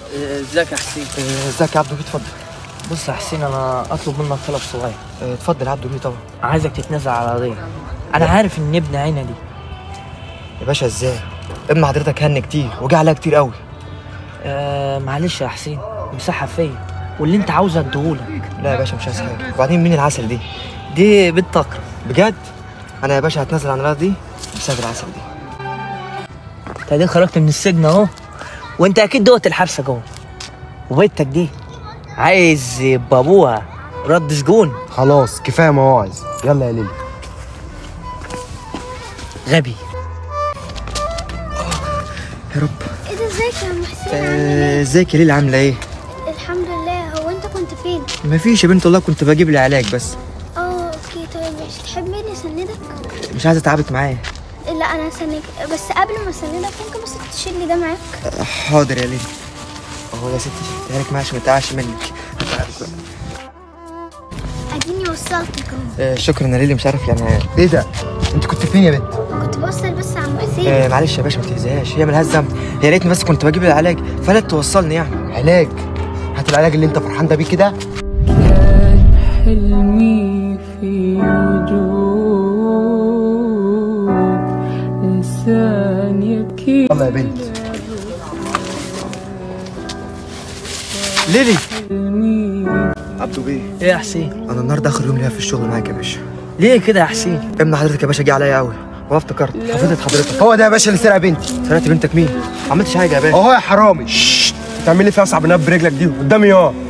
ازيك يا حسين آه، ازيك يا عبدو بيه اتفضل بص يا حسين انا اطلب منك طلب صغير آه، اتفضل يا عبدو بيه طبعا عايزك تتنازل على القضيه انا عارف ان ابن عينه دي يا باشا ازاي ابن حضرتك هن كتير وجه عليها كتير قوي آه معلش يا حسين مساحه فيا واللي انت عاوزه اديهولك لا يا باشا مش عايز حاجه وبعدين مين العسل دي دي بنت اكرم بجد انا يا باشا هتنازل عن الارض دي بسبب العسل دي انت دي خرجت من السجن اهو وانت اكيد دوت الحبسه جوه وبنتك دي عايز يبقى ابوها رد سجون خلاص كفايه مواعظ يلا يا ليلي غبي يا رب ايه ده ازيك يا ام حسين عامل آه، ايه؟ ازيك يا ليلى عامله ايه الحمد لله هو انت كنت فين؟ مفيش يا بنت والله كنت بجيب لي علاج بس اه اوكي طيب ماشي تحبني اسندك؟ مش عايزه اتعبك معايا لا انا اسندك بس قبل ما اسندك ممكن بس تشيل لي ده معاك آه، حاضر يا ليلى اهو يا ستي شلتها لك معايا عشان ما تقعش منك هتعبك بقى. اديني وصلتك اهو آه، شكرا يا ليلى مش عارف يعني ايه ده انت كنت فين يا بنت كنت بوصل بس على ام حسين آه، معلش يا باشا ما تهزهاش هي ملهاش ذنب يا ريتني بس كنت بجيب العلاج فلت توصلني يعني علاج هات العلاج اللي انت فرحان ده بيه كده حلمي في وجود إنسان يبكي يلا يا بنت ليلي حلمي عبدو بيه ايه يا حسين انا النهارده اخر يوم ليا في الشغل معاك يا باشا ليه كده يا حسين ابن حضرتك يا باشا جه عليا قوي وانا افتكرت حفظت حضرتك هو ده يا باشا اللي سرق بنتي سرقت بنتك مين؟ ما عملتش حاجه يا باشا اهو يا حرامي ششت تعمل لي فيها صعب برجلك دي قدامي اه